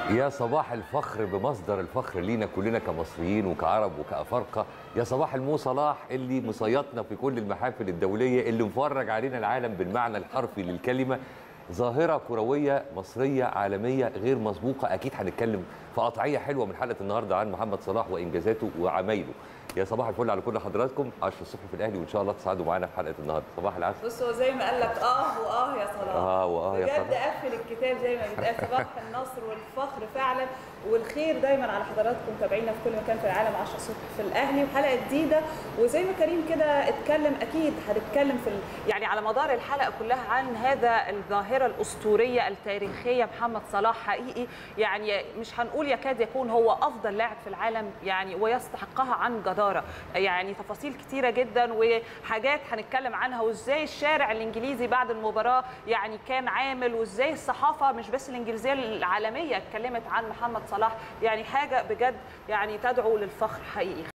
يا صباح الفخر بمصدر الفخر لينا كلنا كمصريين وكعرب وكأفارقة يا صباح المو صلاح اللي مصيطنا في كل المحافل الدولية اللي مفرج علينا العالم بالمعنى الحرفي للكلمة ظاهرة كروية مصرية عالمية غير مسبوقة أكيد هنتكلم في قطعية حلوة من حلقة النهاردة عن محمد صلاح وإنجازاته وعمايله يا صباح الفل على كل حضراتكم 10 الصبح في الأهلي وإن شاء الله تسعدوا معانا في حلقة النهاردة صباح العسل بص هو زي ما قال لك اه واه يا صلاح آه وآه يا بجد صلاح. قفل الكتاب زي ما بيتقال صباح النصر والفخر فعلا والخير دايما على حضراتكم تابعينا في كل مكان في العالم 10 الصبح في الاهلي وحلقه جديده وزي ما كريم كده اتكلم اكيد هنتكلم في ال... يعني على مدار الحلقه كلها عن هذا الظاهره الاسطوريه التاريخيه محمد صلاح حقيقي يعني مش هنقول يكاد يكون هو افضل لاعب في العالم يعني ويستحقها عن جداره يعني تفاصيل كتيره جدا وحاجات هنتكلم عنها وازاي الشارع الانجليزي بعد المباراه يعني كان عامل وازاي الصحافه مش بس الانجليزيه العالميه اتكلمت عن محمد صلاح يعني حاجه بجد يعني تدعو للفخر حقيقي